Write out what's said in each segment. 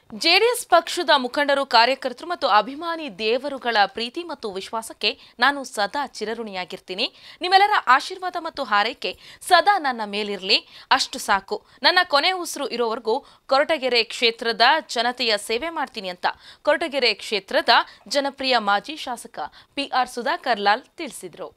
JDS ಪಕ್ಷದ ಮುಖಂಡರು ಕಾರ್ಯಕರ್ತರು ಮತ್ತು ಅಭಿಮಾನಿ ದೇವರುಗಳ ಪ್ರೀತಿ ಮತ್ತು ವಿಶ್ವಾಸಕ್ಕೆ ನಾನು ಸದಾ ಚಿರಋಣಿಯಾಗಿರ್ತೀನಿ ನಿಮ್ಮೆಲ್ಲರ ಆಶೀರ್ವಾದ ಮತ್ತು ಹಾರೈಕೆ ಸದಾ ನನ್ನ ಮೇಲಿರಲಿ ಅಷ್ಟು ಸಾಕು ನನ್ನ ಕೊನೆ ಉಸಿರು ಇರೋವರೆಗೂ ಕೊರಟಗೆರೆ ಕ್ಷೇತ್ರದ ಜನತೆಯ ಸೇವೆ ಮಾಡ್ತೀನಿ ಅಂತ ಕೊರಟಗೆರೆ ಕ್ಷೇತ್ರದ ಜನಪ್ರಿಯ ಮಾಜಿ ಶಾಸಕ ಪಿಆರ್ ಸುಧಾಕರ್ ಲಾಲ್ ತಿಳಿಸಿದರು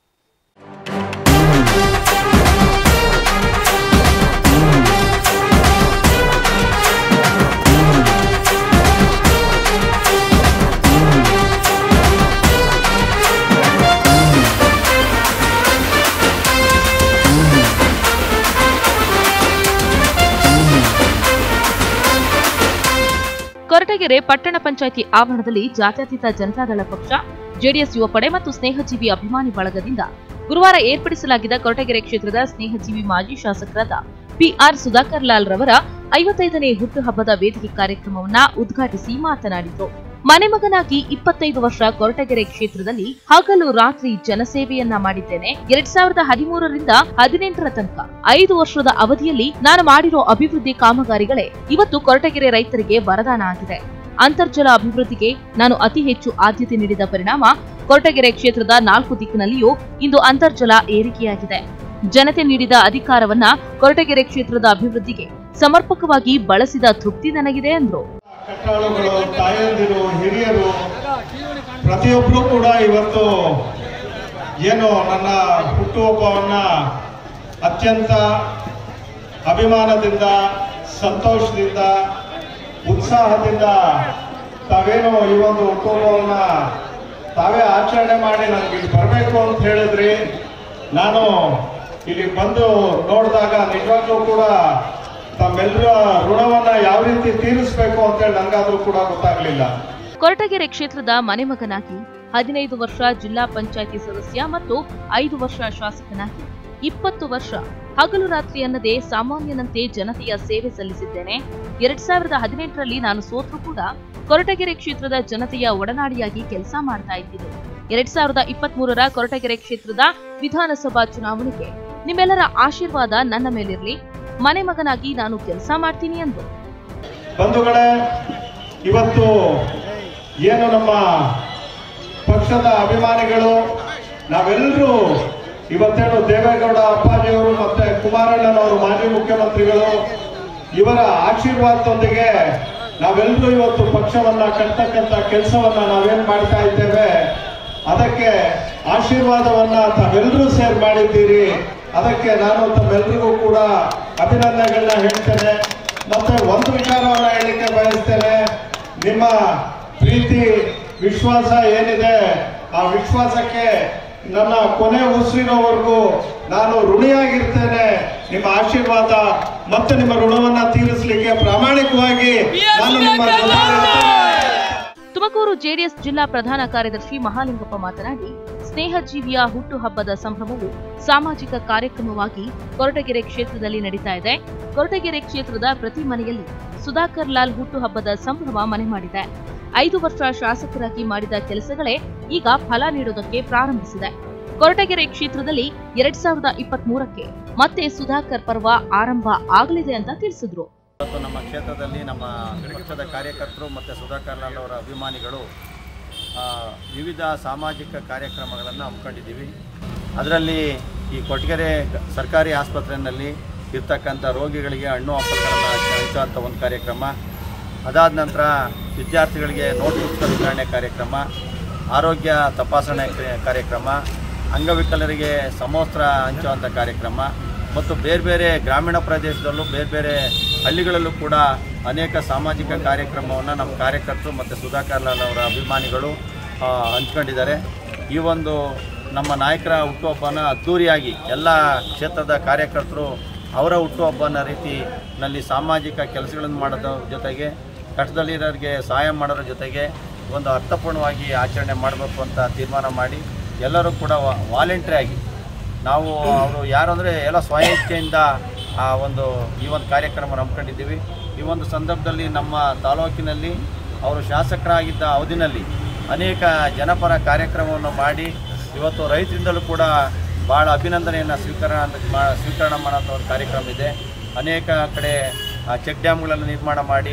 ಕೊರಟಗೆರೆ ಪಟ್ಟಣ ಪಂಚಾಯಿತಿ ಆವರಣದಲ್ಲಿ ಜಾತ್ಯತೀತ ಜನತಾದಳ ಪಕ್ಷ ಜೆಡಿಎಸ್ ಯುವ ಪಡೆ ಮತ್ತು ಸ್ನೇಹಜೀವಿ ಅಭಿಮಾನಿ ಬಳಗದಿಂದ ಗುರುವಾರ ಏರ್ಪಡಿಸಲಾಗಿದ್ದ ಕೊರಟಗೆರೆ ಕ್ಷೇತ್ರದ ಸ್ನೇಹಜೀವಿ ಮಾಜಿ ಶಾಸಕರಾದ ಪಿಆರ್ ಸುಧಾಕರ್ ಲಾಲ್ ರವರ ಐವತ್ತೈದನೇ ಹುಟ್ಟುಹಬ್ಬದ ವೇದಿಕೆ ಕಾರ್ಯಕ್ರಮವನ್ನ ಉದ್ಘಾಟಿಸಿ ಮಾತನಾಡಿದರು ಮನೆ ಮಗನಾಗಿ ಇಪ್ಪತ್ತೈದು ವರ್ಷ ಕೊರಟಗೆರೆ ಕ್ಷೇತ್ರದಲ್ಲಿ ಹಗಲು ರಾತ್ರಿ ಜನಸೇವೆಯನ್ನ ಮಾಡಿದ್ದೇನೆ ಎರಡ್ ಸಾವಿರದ ಹದಿಮೂರರಿಂದ ಹದಿನೆಂಟರ ತನಕ ಐದು ವರ್ಷದ ಅವಧಿಯಲ್ಲಿ ನಾನು ಮಾಡಿರೋ ಅಭಿವೃದ್ಧಿ ಕಾಮಗಾರಿಗಳೇ ಇವತ್ತು ಕೊರಟಗೆರೆ ರೈತರಿಗೆ ವರದಾನ ಆಗಿದೆ ಅಂತರ್ಜಲ ಅಭಿವೃದ್ಧಿಗೆ ನಾನು ಅತಿ ಹೆಚ್ಚು ಆದ್ಯತೆ ನೀಡಿದ ಪರಿಣಾಮ ಕೊರಟಗೆರೆ ಕ್ಷೇತ್ರದ ನಾಲ್ಕು ದಿಕ್ಕಿನಲ್ಲಿಯೂ ಇಂದು ಅಂತರ್ಜಲ ಏರಿಕೆಯಾಗಿದೆ ಜನತೆ ನೀಡಿದ ಅಧಿಕಾರವನ್ನ ಕೊರಟಗೆರೆ ಕ್ಷೇತ್ರದ ಅಭಿವೃದ್ಧಿಗೆ ಸಮರ್ಪಕವಾಗಿ ಬಳಸಿದ ತೃಪ್ತಿ ನನಗಿದೆ ಎಂದರು ಕಟ್ಟಾಳುಗಳು ತಾಯಂದಿರು ಹಿರಿಯರು ಪ್ರತಿಯೊಬ್ಬರು ಕೂಡ ಇವತ್ತು ಏನು ನನ್ನ ಹುಟ್ಟುಹಬ್ಬವನ್ನ ಅತ್ಯಂತ ಅಭಿಮಾನದಿಂದ ಸಂತೋಷದಿಂದ ಉತ್ಸಾಹದಿಂದ ತಾವೇನು ಈ ಒಂದು ಹುಟ್ಟುಹಬ್ಬವನ್ನ ತಾವೇ ಆಚರಣೆ ಮಾಡಿ ನನಗೆ ಇಲ್ಲಿ ಬರಬೇಕು ಅಂತ ಹೇಳಿದ್ರಿ ನಾನು ಇಲ್ಲಿ ಬಂದು ನೋಡಿದಾಗ ನಿಜವಾಗ್ಲೂ ಕೂಡ ತಮ್ಮೆಲ್ಲರ ಋಣವನ್ನ ಯಾವ ರೀತಿ ತೀರಿಸಬೇಕು ಅಂತೇಳಿ ನನಗಾದ್ರೂ ಕೂಡ ಗೊತ್ತಾಗ್ಲಿಲ್ಲ ಕೊರಟಗೆರೆ ಕ್ಷೇತ್ರದ ಮನೆಮಗನಾಗಿ ಹದಿನೈದು ವರ್ಷ ಜಿಲ್ಲಾ ಪಂಚಾಯಿತಿ ಸದಸ್ಯ ಮತ್ತು ಐದು ವರ್ಷ ಶಾಸಕನಾಗಿ ಇಪ್ಪತ್ತು ವರ್ಷ ಹಗಲು ರಾತ್ರಿ ಅನ್ನದೇ ಸಾಮಾನ್ಯನಂತೆ ಜನತೆಯ ಸೇವೆ ಸಲ್ಲಿಸಿದ್ದೇನೆ ಎರಡ್ ಸಾವಿರದ ಹದಿನೆಂಟರಲ್ಲಿ ನಾನು ಸೋತ್ರು ಕೂಡ ಕೊರಟಗೆರೆ ಕ್ಷೇತ್ರದ ಜನತೆಯ ಒಡನಾಡಿಯಾಗಿ ಕೆಲಸ ಮಾಡ್ತಾ ಇದ್ದೀನಿ ಎರಡ್ ಸಾವಿರದ ಇಪ್ಪತ್ತ್ ಮೂರರ ಕೊರಟಗೆರೆ ಕ್ಷೇತ್ರದ ವಿಧಾನಸಭಾ ಚುನಾವಣೆಗೆ ನಿಮ್ಮೆಲ್ಲರ ಆಶೀರ್ವಾದ ನನ್ನ ಮೇಲಿರಲಿ ಮನೆ ಮಗನಾಗಿ ನಾನು ಕೆಲಸ ಮಾಡ್ತೀನಿ ಎಂದು ಬಂಧುಗಳೇ ಇವತ್ತು ಏನು ನಮ್ಮ ಪಕ್ಷದ ಅಭಿಮಾನಿಗಳು ನಾವೆಲ್ಲರೂ ಇವತ್ತೇನು ದೇವೇಗೌಡ ಅಪ್ಪಾಜಿಯವರು ಮತ್ತೆ ಕುಮಾರಣ್ಣನವರು ಮಾಜಿ ಮುಖ್ಯಮಂತ್ರಿಗಳು ಇವರ ಆಶೀರ್ವಾದದೊಂದಿಗೆ ನಾವೆಲ್ಲರೂ ಇವತ್ತು ಪಕ್ಷವನ್ನ ಕಟ್ತಕ್ಕಂಥ ಕೆಲಸವನ್ನ ನಾವೇನ್ ಮಾಡ್ತಾ ಇದ್ದೇವೆ ಅದಕ್ಕೆ ಆಶೀರ್ವಾದವನ್ನ ತಾವೆಲ್ಲರೂ ಸೇರ್ ಮಾಡಿದ್ದೀರಿ ಅದಕ್ಕೆ ನಾನು ತಮ್ಮೆಲ್ಲರಿಗೂ ಕೂಡ ಅಭಿನಂದನೆಗಳನ್ನ ಹೇಳ್ತೇನೆ ಮತ್ತೆ ಒಂದು ವಿಚಾರವನ್ನ ಹೇಳಲಿಕ್ಕೆ ಬಯಸ್ತೇನೆ ನಿಮ್ಮ ಪ್ರೀತಿ ವಿಶ್ವಾಸ ಏನಿದೆ ಆ ವಿಶ್ವಾಸಕ್ಕೆ ನನ್ನ ಕೊನೆ ಉಸಿರಿನವರೆಗೂ ನಾನು ಋಣಿಯಾಗಿರ್ತೇನೆ ನಿಮ್ಮ ಆಶೀರ್ವಾದ ಮತ್ತೆ ನಿಮ್ಮ ಋಣವನ್ನ ತೀರಿಸಲಿಕ್ಕೆ ಪ್ರಾಮಾಣಿಕವಾಗಿ ನಾನು ನಿಮ್ಮ ಜೊತೆಲಿರ್ತೇನೆ. ತುಮಕೂರು ಜೆಡಿಎಸ್ ಜಿಲ್ಲಾ ಪ್ರಧಾನ ಕಾರ್ಯದರ್ಶಿ ಮಹಾಲಿಂಗಪ್ಪ ಮಾತನಾಡಿ ಸ್ನೇಹಜೀವಿಯ ಹುಟ್ಟುಹಬ್ಬದ ಸಂಭ್ರಮವು ಸಾಮಾಜಿಕ ಕಾರ್ಯಕ್ರಮವಾಗಿ ಕೊರಟಗೆರೆ ಕ್ಷೇತ್ರದಲ್ಲಿ ನಡೀತಾ ಇದೆ ಕೊರಟಗೆರೆ ಕ್ಷೇತ್ರದ ಪ್ರತಿ ಮನೆಯಲ್ಲಿ ಸುಧಾಕರ್ ಲಾಲ್ ಹುಟ್ಟುಹಬ್ಬದ ಸಂಭ್ರಮ ಮನೆ ಮಾಡಿದೆ ಐದು ವರ್ಷ ಶಾಸಕರಾಗಿ ಮಾಡಿದ ಕೆಲಸಗಳೇ ಈಗ ಫಲ ನೀಡುವುದಕ್ಕೆ ಪ್ರಾರಂಭಿಸಿದೆ ಕೊರಟಗೆರೆ ಕ್ಷೇತ್ರದಲ್ಲಿ ಎರಡ್ ಸಾವಿರದ ಇಪ್ಪತ್ತ್ ಮೂರಕ್ಕೆ ಮತ್ತೆ ಸುಧಾಕರ್ ಪರ್ವ ಆರಂಭ ಆಗಲಿದೆ ಅಂತ ತಿಳಿಸಿದ್ರು ಇವತ್ತು ನಮ್ಮ ಕ್ಷೇತ್ರದಲ್ಲಿ ನಮ್ಮ ಪಕ್ಷದ ಕಾರ್ಯಕರ್ತರು ಮತ್ತು ಸುಧಾಕರ್ ಲಾಲ್ ಅವರ ಅಭಿಮಾನಿಗಳು ಆ, ವಿವಿಧ ಸಾಮಾಜಿಕ ಕಾರ್ಯಕ್ರಮಗಳನ್ನು ಹಮ್ಮಿಕೊಂಡಿದ್ದೀವಿ ಅದರಲ್ಲಿ ಈ ಕೊಟ್ಗೆರೆ ಗ- ಸರ್ಕಾರಿ ಆಸ್ಪತ್ರೆಯಲ್ಲಿ ಇರ್ತಕ್ಕಂಥ ರೋಗಿಗಳಿಗೆ ಹಣ್ಣು ಹಂಪಲುಗಳನ್ನು ಹಂಚುವಂಥ ಒಂದು ಕಾರ್ಯಕ್ರಮ ಅದಾದ ನಂತರ ವಿದ್ಯಾರ್ಥಿಗಳಿಗೆ ನೋಟ್ ಪುಸ್ತಕ ವಿತರಣೆ ಕಾರ್ಯಕ್ರಮ ಆರೋಗ್ಯ ತಪಾಸಣೆ ಕ್ರಿಯೆ- ಕಾರ್ಯಕ್ರಮ ಅಂಗವಿಕಲರಿಗೆ ಸಮವಸ್ತ್ರ ಹಂಚುವಂಥ ಕಾರ್ಯಕ್ರಮ ಮತ್ತು ಬೇರೆ ಬೇರೆ ಗ್ರಾಮೀಣ ಪ್ರದೇಶದಲ್ಲೂ ಬೇರೆ ಬೇರೆ ಹಳ್ಳಿಗಳಲ್ಲೂ ಕೂಡ ಅನೇಕ ಸಾಮಾಜಿಕ ಕಾರ್ಯಕ್ರಮವನ್ನು ನಮ್ಮ ಕಾರ್ಯಕರ್ತರು ಮತ್ತು ಸುಧಾಕರ್ ಲಾಲ್ ಅವರ ಅಭಿಮಾನಿಗಳು ಆ, ಹಂಚ್ಕೊಂಡಿದ್ದಾರೆ ಈ ಒಂದು ನಮ್ಮ ನಾಯಕರ ಹುಟ್ಟುಹಬ್ಬನ ಅದ್ಧೂರಿಯಾಗಿ ಎಲ್ಲ ಕ್ಷೇತ್ರದ ಕಾರ್ಯಕರ್ತರು ಅವರ ಹುಟ್ಟುಹಬ್ಬನ ರೀತಿನಲ್ಲಿ ಸಾಮಾಜಿಕ ಕೆಲಸಗಳನ್ನು ಮಾಡೋದ್ರ ಜೊತೆಗೆ ಕಷ್ಟದಲ್ಲಿರೋರಿಗೆ ಸಹಾಯ ಮಾಡೋದ್ರ ಜೊತೆಗೆ ಒಂದು ಅರ್ಥಪೂರ್ಣವಾಗಿ ಆಚರಣೆ ಮಾಡಬೇಕು ಅಂತ ತೀರ್ಮಾನ ಮಾಡಿ ಎಲ್ಲರೂ ಕೂಡ ವಾಲಂಟ್ರಿ ಆಗಿ ನಾವು ಅವರು ಯಾರು ಅಂದರೆ ಎಲ್ಲ ಸ್ವಇಚ್ಛೆಯಿಂದ ಆ ಒಂದು ಈ ಒಂದು ಕಾರ್ಯಕ್ರಮ ನಂಬ್ಕೊಂಡಿದ್ದೀವಿ ಈ ಒಂದು ಸಂದರ್ಭದಲ್ಲಿ ನಮ್ಮ ತಾಲೂಕಿನಲ್ಲಿ ಅವರು ಶಾಸಕರಾಗಿದ್ದ ಅವಧಿನಲ್ಲಿ ಅನೇಕ ಜನಪರ ಕಾರ್ಯಕ್ರಮವನ್ನು ಮಾಡಿ ಇವತ್ತು ರೈತರಿಂದಲೂ ಕೂಡ ಭಾಳ ಅಭಿನಂದನೆಯನ್ನು ಸ್ವೀಕಾರ ಮಾ- ಸ್ವೀಕರಣ ಮಾಡೋಂಥ ಒಂದು ಕಾರ್ಯಕ್ರಮ ಇದೆ ಅನೇಕ ಕಡೆ ಚೆಕ್ ಡ್ಯಾಮ್ಗಳನ್ನು ನಿರ್ಮಾಣ ಮಾಡಿ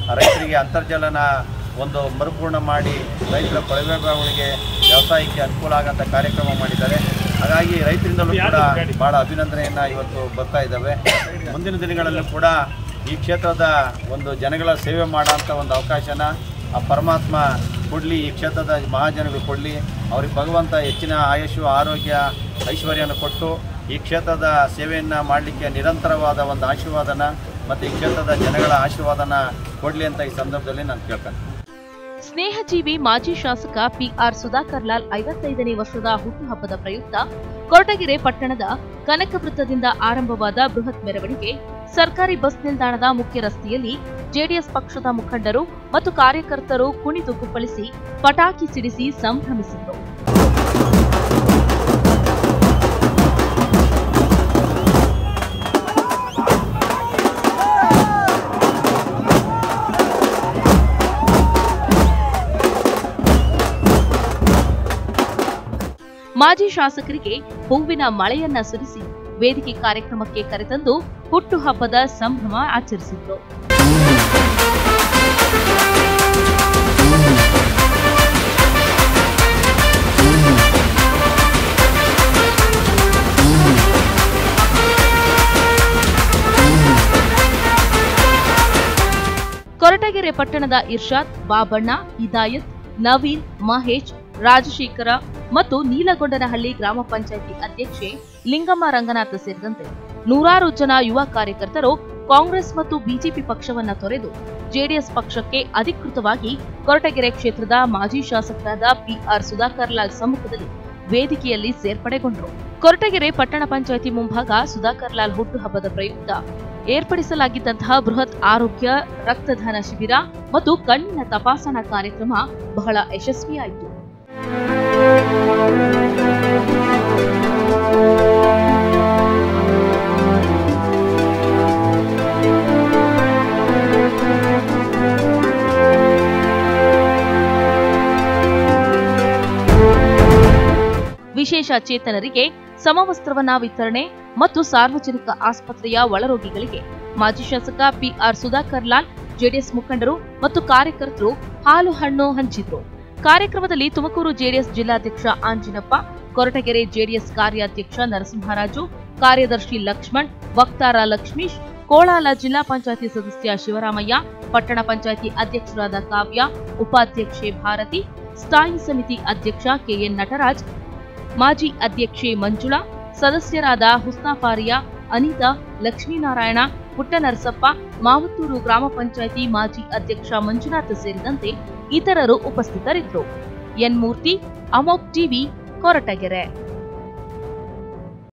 ರೈತರಿಗೆ ಅಂತರ್ಜಲನ ಒಂದು ಮರುಪೂರ್ಣ ಮಾಡಿ ರೈತರ ಕೊಳವೆ ಬಾವಿಗಳಿಗೆ ವ್ಯವಸಾಯಕ್ಕೆ ಅನುಕೂಲ ಆಗೋಂಥ ಕಾರ್ಯಕ್ರಮ ಮಾಡಿದ್ದಾರೆ ಹಾಗಾಗಿ ರೈತರಿಂದಲೂ ಕೂಡ ಭಾಳ ಅಭಿನಂದನೆಯನ್ನು ಇವತ್ತು ಬರ್ತಾ ಇದ್ದಾವೆ ಮುಂದಿನ ದಿನಗಳಲ್ಲೂ ಕೂಡ ಈ ಕ್ಷೇತ್ರದ ಒಂದು ಜನಗಳ ಸೇವೆ ಮಾಡೋಂಥ ಒಂದು ಅವಕಾಶನ ಆ ಪರಮಾತ್ಮ ಕೊಡಲಿ ಈ ಕ್ಷೇತ್ರದ ಮಹಾಜನಗಳು ಕೊಡಲಿ ಅವ್ರಿಗೆ ಭಗವಂತ ಹೆಚ್ಚಿನ ಆಯುಷು ಆರೋಗ್ಯ ಐಶ್ವರ್ಯನ ಕೊಟ್ಟು ಈ ಕ್ಷೇತ್ರದ ಸೇವೆಯನ್ನು ಮಾಡಲಿಕ್ಕೆ ನಿರಂತರವಾದ ಒಂದು ಆಶೀರ್ವಾದನ ಮತ್ತು ಈ ಕ್ಷೇತ್ರದ ಜನಗಳ ಆಶೀರ್ವಾದನ ಕೊಡಲಿ ಅಂತ ಈ ಸಂದರ್ಭದಲ್ಲಿ ನಾನು ಕೇಳ್ತೇನೆ ಸ್ನೇಹಜೀವಿ ಮಾಜಿ ಶಾಸಕ ಪಿಆರ್ ಸುಧಾಕರ್ ಲಾಲ್ ಐವತ್ತೈದನೇ ವರ್ಷದ ಹುಟ್ಟುಹಬ್ಬದ ಪ್ರಯುಕ್ತ ಕೊರಟಗೆರೆ ಪಟ್ಟಣದ ಕನಕ ವೃತ್ತದಿಂದ ಆರಂಭವಾದ ಬೃಹತ್ ಮೆರವಣಿಗೆ ಸರ್ಕಾರಿ ಬಸ್ ನಿಲ್ದಾಣದ ಮುಖ್ಯ ರಸ್ತೆಯಲ್ಲಿ ಜೆಡಿಎಸ್ ಪಕ್ಷದ ಮುಖಂಡರು ಮತ್ತು ಕಾರ್ಯಕರ್ತರು ಕುಣಿದು ಕುಪ್ಪಳಿಸಿ ಪಟಾಕಿ ಸಿಡಿಸಿ ಸಂಭ್ರಮಿಸಿದರು ಮಾಜಿ ಶಾಸಕರಿಗೆ ಹೂವಿನ ಮಳೆಯನ್ನ ಸುರಿಸಿ ವೇದಿಕೆ ಕಾರ್ಯಕ್ರಮಕ್ಕೆ ಕರೆತಂದು ಹುಟ್ಟುಹಬ್ಬದ ಸಂಭ್ರಮ ಆಚರಿಸಿದ್ರು ಕೊರಟಗೆರೆ ಪಟ್ಟಣದ ಇರ್ಷಾದ್ ಬಾಬಣ್ಣ ಇದಾಯತ್ ನವೀನ್ ಮಹೇಶ್ ರಾಜಶೇಖರ ಮತ್ತು ನೀಲಗೊಂಡನಹಳ್ಳಿ ಗ್ರಾಮ ಪಂಚಾಯಿತಿ ಅಧ್ಯಕ್ಷೆ ಲಿಂಗಮ್ಮ ರಂಗನಾಥ ಸೇರಿದಂತೆ ನೂರಾರು ಜನ ಯುವ ಕಾರ್ಯಕರ್ತರು ಕಾಂಗ್ರೆಸ್ ಮತ್ತು ಬಿಜೆಪಿ ಪಕ್ಷವನ್ನ ತೊರೆದು ಜೆಡಿಎಸ್ ಪಕ್ಷಕ್ಕೆ ಅಧಿಕೃತವಾಗಿ ಕೊರಟಗೆರೆ ಕ್ಷೇತ್ರದ ಮಾಜಿ ಶಾಸಕರಾದ ಪಿಆರ್ ಸುಧಾಕರ್ ಲಾಲ್ ಸಮ್ಮುಖದಲ್ಲಿ ವೇದಿಕೆಯಲ್ಲಿ ಸೇರ್ಪಡೆಗೊಂಡರು ಕೊರಟಗೆರೆ ಪಟ್ಟಣ ಪಂಚಾಯಿತಿ ಮುಂಭಾಗ ಸುಧಾಕರ್ ಲಾಲ್ ಹುಟ್ಟುಹಬ್ಬದ ಪ್ರಯುಕ್ತ ಏರ್ಪಡಿಸಲಾಗಿದ್ದಂತಹ ಬೃಹತ್ ಆರೋಗ್ಯ ರಕ್ತದಾನ ಶಿಬಿರ ಮತ್ತು ಕಣ್ಣಿನ ತಪಾಸಣಾ ಕಾರ್ಯಕ್ರಮ ಬಹಳ ಯಶಸ್ವಿಯಾಯಿತು ವಿಶೇಷ ಚೇತನರಿಗೆ ಸಮವಸ್ತ್ರವನ್ನ ವಿತರಣೆ ಮತ್ತು ಸಾರ್ವಜನಿಕ ಆಸ್ಪತ್ರೆಯ ಒಳರೋಗಿಗಳಿಗೆ ಮಾಜಿ ಶಾಸಕ ಪಿಆರ್ ಸುಧಾಕರ್ ಲಾಲ್ ಜೆಡಿಎಸ್ ಮುಖಂಡರು ಮತ್ತು ಕಾರ್ಯಕರ್ತರು ಹಾಲು ಹಣ್ಣು ಹಂಚಿದ್ರು ಕಾರ್ಯಕ್ರಮದಲ್ಲಿ ತುಮಕೂರು ಜೆಡಿಎಸ್ ಜಿಲ್ಲಾಧ್ಯಕ್ಷ ಆಂಜಿನಪ್ಪ ಕೊರಟಗೆರೆ ಜೆಡಿಎಸ್ ಕಾರ್ಯಾಧ್ಯಕ್ಷ ನರಸಿಂಹರಾಜು ಕಾರ್ಯದರ್ಶಿ ಲಕ್ಷ್ಮಣ್ ವಕ್ತಾರ ಲಕ್ಷ್ಮೀಶ್ ಕೋಳಾಲ ಜಿಲ್ಲಾ ಪಂಚಾಯತಿ ಸದಸ್ಯ ಶಿವರಾಮಯ್ಯ ಪಟ್ಟಣ ಪಂಚಾಯತಿ ಅಧ್ಯಕ್ಷರಾದ ಕಾವ್ಯ ಉಪಾಧ್ಯಕ್ಷೆ ಭಾರತಿ ಸ್ಥಾಯಿ ಸಮಿತಿ ಅಧ್ಯಕ್ಷ ಕೆಎನ್ ನಟರಾಜ್ ಮಾಜಿ ಅಧ್ಯಕ್ಷೆ ಮಂಜುಳಾ ಸದಸ್ಯರಾದ ಹುಸ್ನಾಫಾರಿಯಾ ಅನಿತಾ ಲಕ್ಷ್ಮೀನಾರಾಯಣ ಪುಟ್ಟನರಸಪ್ಪ ಮಾವತ್ತೂರು ಗ್ರಾಮ ಪಂಚಾಯಿತಿ ಮಾಜಿ ಅಧ್ಯಕ್ಷ ಮಂಜುನಾಥ್ ಸೇರಿದಂತೆ ಇತರರು ಉಪಸ್ಥಿತರಿದ್ದರು ಎನ್ ಮೂರ್ತಿ ಅಮೋಕ್ ಟಿವಿ ಕೊರಟಗೆರೆ